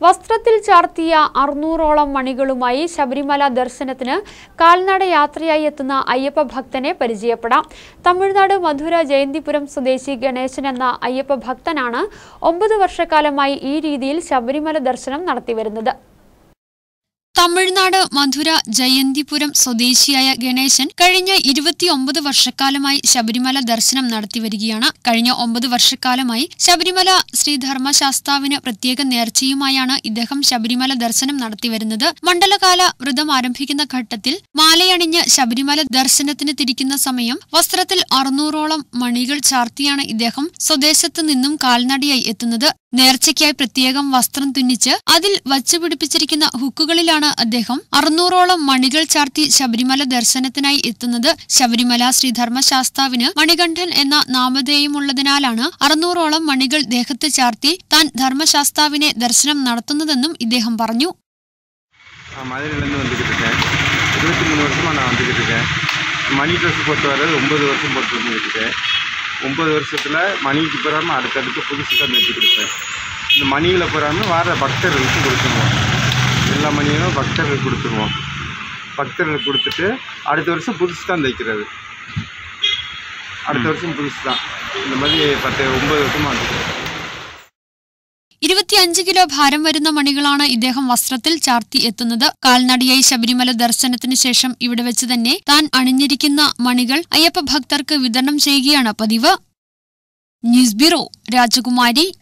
വസ്ത്രത്തിൽ ചാർത്തിയ അറുന്നൂറോളം മണികളുമായി ശബരിമല ദർശനത്തിന് കാൽനട യാത്രയായി എത്തുന്ന അയ്യപ്പ ഭക്തനെ പരിചയപ്പെടാം തമിഴ്നാട് മധുര ജയന്തിപുരം സ്വദേശി ഗണേശൻ എന്ന അയ്യപ്പ ഭക്തനാണ് ഒമ്പത് വർഷക്കാലമായി ഈ രീതിയിൽ ശബരിമല ദർശനം നടത്തിവരുന്നത് തമിഴ്നാട് മധുര ജയന്തിപുരം സ്വദേശിയായ ഗണേശൻ കഴിഞ്ഞ ഇരുപത്തിയൊമ്പത് വർഷക്കാലമായി ശബരിമല ദർശനം നടത്തിവരികയാണ് കഴിഞ്ഞ ഒമ്പത് വർഷക്കാലമായി ശബരിമല ശ്രീധർമ്മശാസ്താവിന് പ്രത്യേക നേർച്ചയുമായാണ് ഇദ്ദേഹം ശബരിമല ദർശനം നടത്തിവരുന്നത് മണ്ഡലകാല വ്രതം ആരംഭിക്കുന്ന ഘട്ടത്തിൽ മാലയണിഞ്ഞ് ശബരിമല ദർശനത്തിന് തിരിക്കുന്ന സമയം വസ്ത്രത്തിൽ അറുന്നൂറോളം മണികൾ ചാർത്തിയാണ് ഇദ്ദേഹം സ്വദേശത്ത് നിന്നും കാൽനടയായി എത്തുന്നത് നേർച്ചയ്ക്കായി പ്രത്യേകം വസ്ത്രം തുന്നിച്ച് അതിൽ വച്ചുപിടിപ്പിച്ചിരിക്കുന്ന ഹുക്കുകളിലാണ് അദ്ദേഹം അറുന്നൂറോളം മണികൾ ചാർത്തി ശബരിമല ദർശനത്തിനായി എത്തുന്നത് ശബരിമല ശ്രീധർമ്മശാസ്താവിന് മണികണ്ഠൻ എന്ന നാമധേയമുള്ളതിനാലാണ് അറുന്നൂറോളം മണികൾ ദേഹത്ത് ചാർത്തി താൻ ധർമ്മശാസ്താവിനെ ദർശനം നടത്തുന്നതെന്നും ഇദ്ദേഹം പറഞ്ഞു நான் மதுரையிலேருந்து வந்துக்கிட்டு இருக்கேன் இருபத்தி மூணு வருஷமாக நான் வந்துக்கிட்டு இருக்கேன் மணி ட்ரெஸ் பொறுத்தவரை ஒம்பது வருஷம் போட்டு வந்துக்கிட்டு இருக்கேன் ஒம்பது வருஷத்தில் மணிக்கு பெறாமல் அடுத்தடுத்து புதுசு தான் வச்சுக்கிட்டு இருக்கேன் இந்த மணிகளை பெறாமல் வர பக்தர்களுக்கு கொடுத்துருவோம் எல்லா மணியும் பக்தர்களுக்கு கொடுத்துருவோம் பக்தர்களுக்கு கொடுத்துட்டு அடுத்த வருஷம் புதுசு தான் தைக்கிறது அடுத்த வருஷம் புதுசு தான் இந்த மாதிரி பத்து ஒம்பது வருஷமாக வந்துக்கிட்டு ഇരുപത്തിയഞ്ച് കിലോ ഭാരം വരുന്ന മണികളാണ് ഇദ്ദേഹം വസ്ത്രത്തിൽ ചാർത്തി എത്തുന്നത് കാൽനടയായി ശബരിമല ദർശനത്തിന് ശേഷം ഇവിടെ വെച്ച് തന്നെ താൻ അണിഞ്ഞിരിക്കുന്ന മണികൾ അയ്യപ്പ ഭക്തർക്ക് വിതരണം ചെയ്യുകയാണ് പതിവ് ന്യൂസ് ബ്യൂറോ രാജകുമാരി